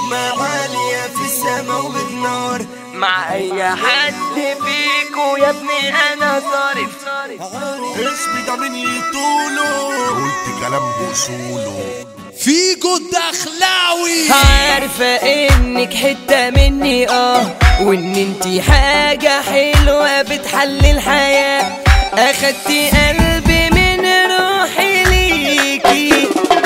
نجمة عالية في السما وبتنور مع اي حد فيكو يا ابني انا صارف اسمي ده مين يطوله قلت كلام بوصوله فيجو الدخلاوي عارفة انك حتة مني اه وان انتي حاجة حلوة بتحلي الحياة اخدتي قلبي من روحي ليكي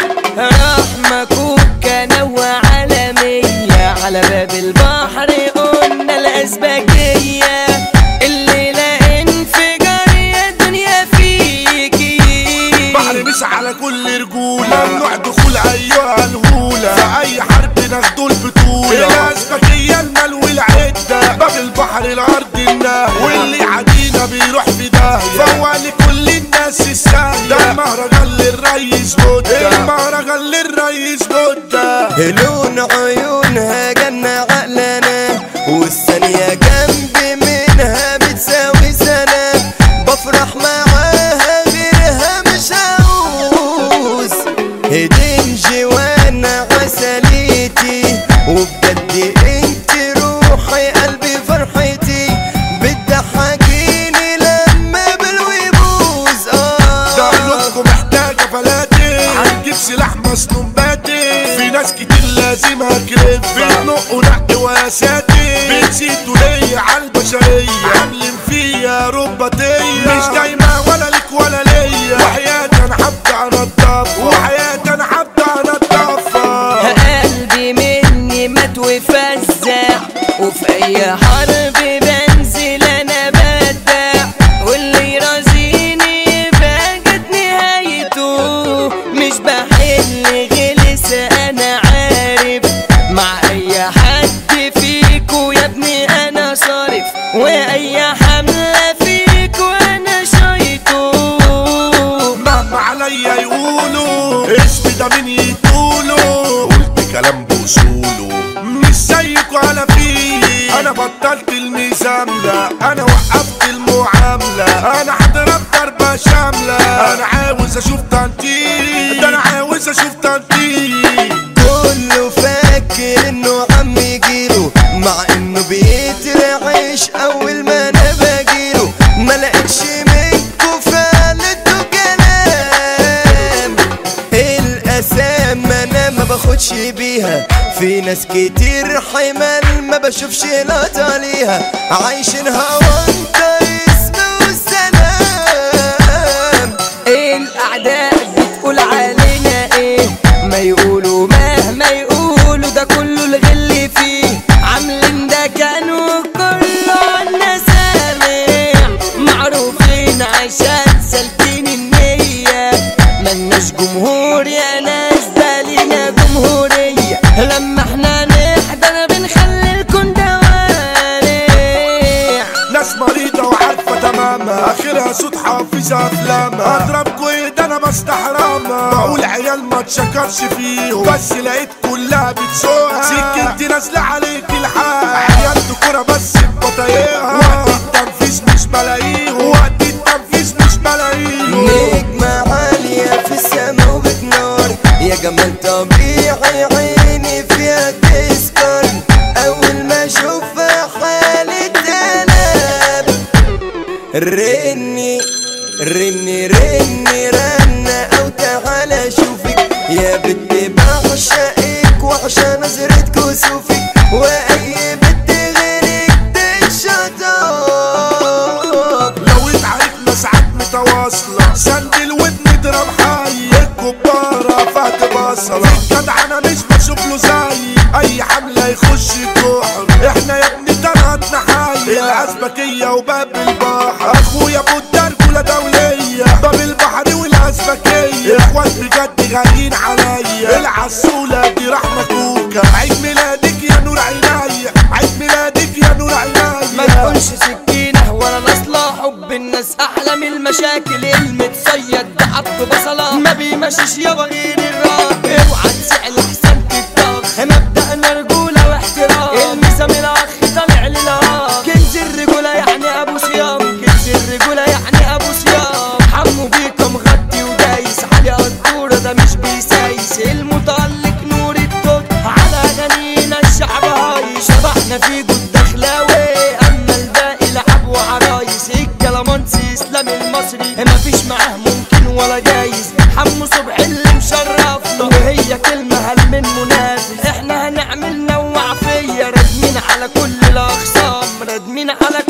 رحمة كوكا نوى عالمية على باب البحر قلنا الأسبكية الليلة انفجار يا دنيا فيكي بحر مش على كل رجولة ممنوع دخول أيها الهولة في أي حرب ناخدوا البطولة الأسبكية المال والعدة باب البحر الأرض النهر واللي عدينا بيروح في داهية فهو لكل الناس الساهية ده المهرجان للريس بودة المهرجان للريس بودة لون عيونها جنة عقلنا والثانية جنبي منها بتساوي سنة بفرح معاها غيرها مش هعوز هدين جوانا عسليتي وبجد انت روحي قلبي فرحتي بتضحكيني لما بلوي بوز اه دعلوكم محتاجة فلاتي هنجيب سلاح مسنون باتي في ناس كتير لازم هكرف بتنقوا نق واساتي بتزيدوا ليا عالبشرية عاملين فيا رباطية مش دايما ولا ليك ولا ليا وحياتي انا هبدأ انضفها وحياتي انا هبدأ انضفها قلبي مني مات وفزع وفي اي حرب بنزل انا بدع واللي يرازيني يبقى جت نهايته مش بحل غلس انا عارف مع اي حد فيكو يا ابني انا صارف واي حملة فيكو انا شايطه مهما عليا يقولوا اسمي ده مين يطولوا قلت كلام بوصوله مش زيكوا انا فيه انا بطلت المزاملة انا وقفت المعاملة انا هضرب ضربة شاملة انا عاوز اشوف تنطيط ده انا عاوز اشوف تنطيط كله فاكر انه عم يجيله مع انه بيترعش اول ما انا باجيله ما لقيتش منكو فعلته كلام الاسام انا ما باخدش بيها في ناس كتير حمال ما بشوفش لقطة ليها عايشينها وانت اسم والسلام الاعداء بتقول علينا ايه ما يقولوا مهما يقولوا ده كله الغل فيه عاملين ده كانوا كله عنا سامع معروفين عشان سالكين النية ملناش جمهور يا ناس ده لينا جمهورية لما احنا نحضر بنخلي الكون دوارع ناس مريضة وعارفة تماما اخرها صوت حافظة افلامها اضربكوا ايه ده انا بستحرمها بقول عيال ما تشكرش فيهم بس لقيت كلها بتسوقها سكنتي نازلة عليك الحال عيال كورة بس ببطايقها وقت التنفيذ مش بلاقيهم وقت التنفيذ مش بلاقيهم نجمة عالية في السما وبتنور يا جمال طبيعي عيني فيها تسكر أول ما أشوفها حالي تنام رني رني رني رنة أو تعالى شوفك يا بنت بعشقك وعشان نظرة كسوفك وأي بنت غيرك تشطب لو اتعرفنا ساعات متواصلة سندل ودن اضرب حي الكبارة فهد بصلة الجدع انا مش بشوف له زي اي حملة يخش الجحر احنا يا ابني طلعتنا حي الازبكية وباب البحر اخويا بودة رجولة دولية باب البحر والازبكية اخوات بجد غاليين عليا العسولة دي رحمة كوكا عيد ميلادك يا نور عينيا عيد ميلادك يا نور ما عينيا تكونش سكينة ولا نصلة حب الناس أحلى من المشاكل المتصيد ده حط بصلة ما بيمشيش يابا غير الراجل اوعى تسعل أحسن تتطخ مبدأنا رجولة واحترام المسا من الأخ طالع للأخ كنز الرجولة يعني أبو صيام كنز الرجولة يعني أبو صيام حمو بيكم غطي ودايس علي قدورة ده مش بيسايس المتألق نور التوت على أغانينا مين على